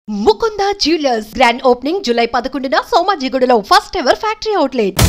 Mukunda jewellers grand opening July పదకొండున సోమాజిగూడలో first ever factory outlet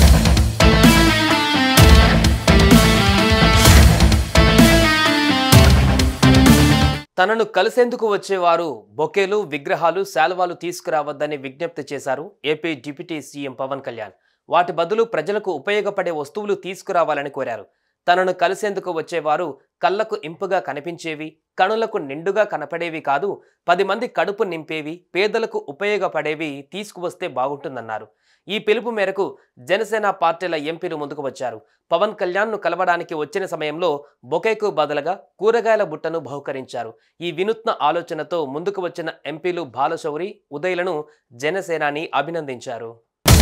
తనను కలిసేందుకు వచ్చేవారు బొకేలు విగ్రహాలు శాలువాలు తీసుకురావద్దని విజ్ఞప్తి చేశారు AP deputy CM Pavan Kalyan వాటి బదులు ప్రజలకు ఉపయోగపడే వస్తువులు తీసుకురావాలని కోరారు తనను కలిసేందుకు వచ్చేవారు కళ్ళకు ఇంపుగా కనిపించేవి కనులకు నిండుగా కనపడేవి కాదు పది మంది కడుపు నింపేవి పేదలకు ఉపయోగపడేవి తీసుకువస్తే బాగుంటుందన్నారు ఈ పిలుపు మేరకు జనసేన పార్టీల ఎంపీలు ముందుకు వచ్చారు పవన్ కళ్యాణ్ను కలవడానికి వచ్చిన సమయంలో బొకేకు బదులుగా కూరగాయల బుట్టను బహుకరించారు ఈ వినూత్న ఆలోచనతో ముందుకు వచ్చిన ఎంపీలు బాలశౌరి ఉదయ్లను జనసేనాని అభినందించారు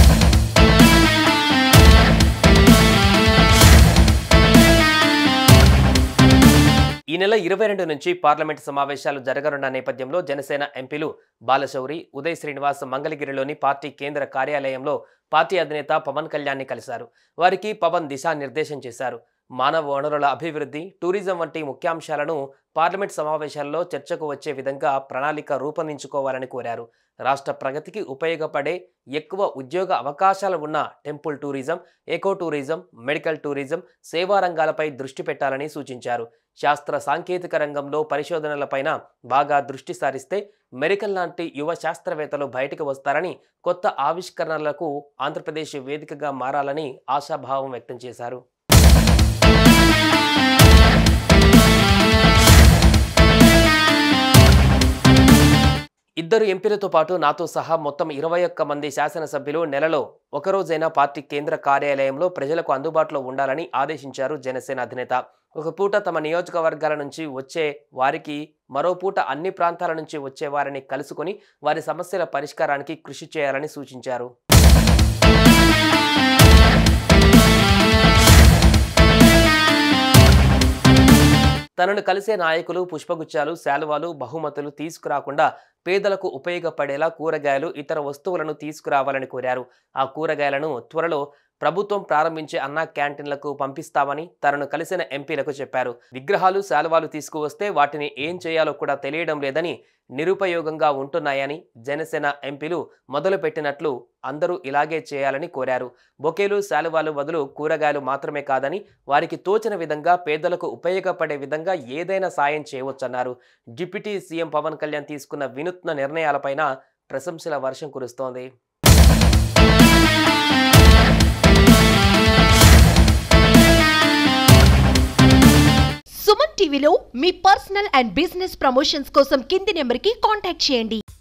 ఈ నెల ఇరవై రెండు నుంచి పార్లమెంట్ సమావేశాలు జరగనున్న నేపథ్యంలో జనసేన ఎంపీలు బాలశౌరి ఉదయ్ శ్రీనివాస్ మంగళగిరిలోని పార్టీ కేంద్ర కార్యాలయంలో పార్టీ అధినేత పవన్ కళ్యాణ్ని కలిశారు వారికి పవన్ దిశానిర్దేశం చేశారు మానవ వనరుల అభివృద్ధి టూరిజం వంటి ముఖ్యాంశాలను పార్లమెంట్ సమావేశాల్లో చర్చకు వచ్చే విధంగా ప్రణాళిక రూపొందించుకోవాలని కోరారు రాష్ట్ర ప్రగతికి ఉపయోగపడే ఎక్కువ ఉద్యోగ అవకాశాలు ఉన్న temple tourism eco tourism medical tourism సేవా రంగాలపై దృష్టి పెట్టాలని సూచించారు శాస్త్ర సాంకేతిక రంగంలో పరిశోధనలపైన బాగా దృష్టి సారిస్తే మెరికల్ లాంటి యువ శాస్త్రవేత్తలు బయటకు వస్తారని కొత్త ఆవిష్కరణలకు ఆంధ్రప్రదేశ్ వేదికగా మారాలని ఆశాభావం వ్యక్తం చేశారు ఇద్దరు ఎంపీలతో పాటు నాతో సహా మొత్తం ఇరవై ఒక్క మంది శాసనసభ్యులు నెలలో ఒకరోజైనా పార్టీ కేంద్ర కార్యాలయంలో ప్రజలకు అందుబాటులో ఉండాలని ఆదేశించారు జనసేన అధినేత ఒక పూట తమ నియోజకవర్గాల నుంచి వచ్చే వారికి మరో పూట అన్ని ప్రాంతాల నుంచి వచ్చే వారిని కలుసుకొని వారి సమస్యల పరిష్కారానికి కృషి చేయాలని సూచించారు తనను కలిసే నాయకులు పుష్పగుచ్చాలు శాలువాలు బహుమతులు తీసుకురాకుండా పేదలకు ఉపయోగపడేలా కూరగాయలు ఇతర వస్తువులను తీసుకురావాలని కోరారు ఆ కూరగాయలను త్వరలో ప్రభుత్వం ప్రారంభించే అన్నా క్యాంటీన్లకు పంపిస్తామని తనను కలిసిన ఎంపీలకు చెప్పారు విగ్రహాలు శాలువాలు తీసుకువస్తే వాటిని ఏం చేయాలో కూడా తెలియడం లేదని నిరుపయోగంగా ఉంటున్నాయని జనసేన ఎంపీలు మొదలుపెట్టినట్లు అందరూ ఇలాగే చేయాలని కోరారు బొకేలు శాలువాలు బదులు కూరగాయలు మాత్రమే కాదని వారికి తోచిన విధంగా పేదలకు ఉపయోగపడే విధంగా ఏదైనా సాయం చేయవచ్చన్నారు డిప్యూటీ సీఎం పవన్ కళ్యాణ్ తీసుకున్న వినూత్న నిర్ణయాలపైన ప్రశంసల వర్షం కురుస్తోంది సుమన్ టీవీలో మీ పర్సనల్ అండ్ బిజినెస్ ప్రమోషన్స్ కోసం కింది నెంబర్కి కాంటాక్ట్ చేయండి